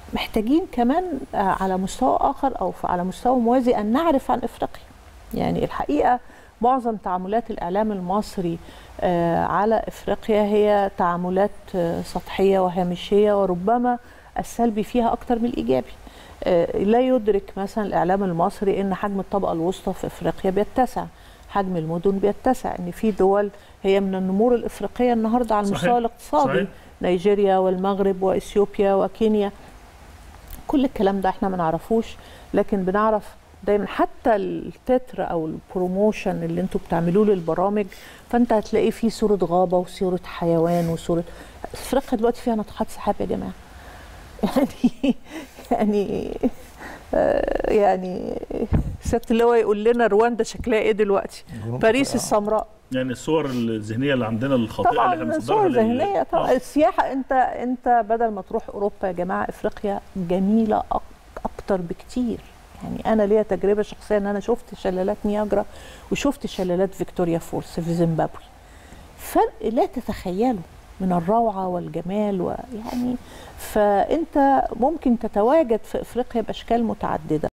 محتاجين كمان على مستوى اخر او على مستوى موازي ان نعرف عن افريقيا يعني الحقيقه معظم تعاملات الاعلام المصري على افريقيا هي تعاملات سطحيه وهامشيه وربما السلبي فيها اكتر من الايجابي لا يدرك مثلا الاعلام المصري ان حجم الطبقه الوسطى في افريقيا بيتسع حجم المدن بيتسع ان في دول هي من النمور الافريقيه النهارده على المستوى الاقتصادي صحيح. نيجيريا والمغرب واثيوبيا وكينيا كل الكلام ده احنا ما نعرفوش لكن بنعرف دايما حتى التتر او البروموشن اللي انتوا بتعملوه للبرامج فانت هتلاقي فيه صوره غابه وصوره حيوان وصوره افريقيا دلوقتي فيها ناطحات سحاب يا جماعه يعني يعني آه يعني سياده اللواء يقول لنا رواندا شكلها ايه دلوقتي باريس السمراء يعني الصور الذهنيه اللي عندنا الخاطئه طبعا اللي احنا الصور الذهنيه طبعا آه. السياحه انت انت بدل ما تروح اوروبا يا جماعه افريقيا جميله اكتر بكتير يعني انا ليا تجربه شخصيه ان انا شفت شلالات نياجرا وشفت شلالات فيكتوريا فولس في زيمبابوي فرق لا تتخيله من الروعه والجمال ويعني فانت ممكن تتواجد في افريقيا باشكال متعدده